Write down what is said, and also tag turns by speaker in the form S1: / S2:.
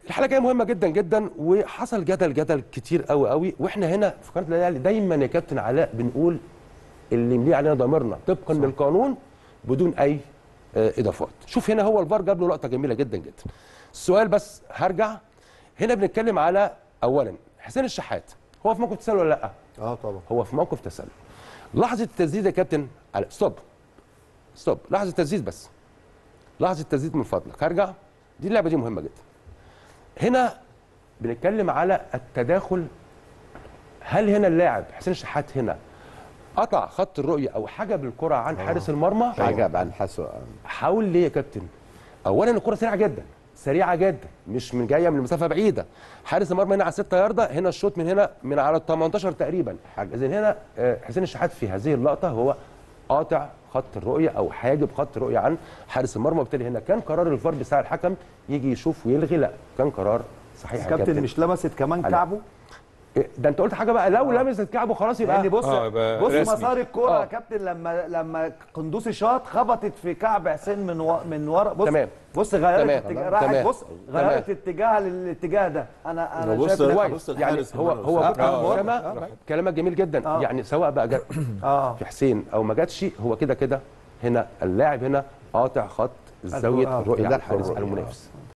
S1: الحلقه جايه مهمه جدا جدا وحصل جدل جدل كتير قوي قوي واحنا هنا في قناه الاهلي دايما يا كابتن علاء بنقول اللي يمليه علينا ضميرنا طبقا للقانون بدون اي آه، اضافات شوف هنا هو الفار جاب له لقطه جميله جدا جدا السؤال بس هرجع هنا بنتكلم على اولا حسين الشحات هو في موقف تسلل ولا لا
S2: اه طبعا
S1: هو في موقف تسلل لحظه التسديد يا كابتن على ستوب ستوب لحظه التسديد بس لحظه التسديد من فضلك هرجع دي اللعبه دي مهمه جدا هنا بنتكلم على التداخل هل هنا اللاعب حسين الشحات هنا قطع خط الرؤيه او حجب الكره عن حارس المرمى
S3: عجب عن حسوة
S1: حاول ليه يا كابتن اولا الكره سريعه جدا سريعه جدا مش من جايه من مسافه بعيده حارس المرمى هنا على 6 يارده هنا الشوط من هنا من على ال 18 تقريبا اذا هنا آه، حسين الشحات في هذه اللقطه هو قاطع خط الرؤيه او حاجب خط الرؤيه عن حارس المرمى وبالتالي هنا كان قرار الفار بتاع الحكم يجي يشوف ويلغي لا كان قرار صحيح يا
S2: كابتن مش لمست كمان
S1: على-
S2: كعبه
S1: إيه، ده انت قلت حاجه بقى لو لمست كعبه خلاص يبقى
S2: يعني بص
S4: آه، يبقى
S2: بص
S4: رسمي.
S2: مسار الكوره
S1: آه.
S2: يا كابتن لما لما قندوسي شاط خبطت في كعب حسين من و... من ورا بص
S1: تمام.
S2: بص غيرت
S1: تمام.
S2: اتجاه راحت
S1: تمام.
S2: بص
S1: تمام.
S2: غيرت اتجاهها للاتجاه ده انا انا
S3: بص-
S2: شايف إن-
S3: بص
S1: كويس يعني
S3: الحارس
S1: هو
S3: كمان
S1: هو
S3: وصل.
S1: بص
S2: آه،
S1: أسامة
S2: آه.
S1: كلامك جميل جدا
S2: آه.
S1: يعني سواء بقى جت
S2: اه
S1: في حسين او ما جاتش هو كده كده هنا اللاعب هنا قاطع خط زاويه
S2: آه.
S1: الرؤيه
S3: ده
S1: عن حارس
S3: الرؤية.
S1: المنافس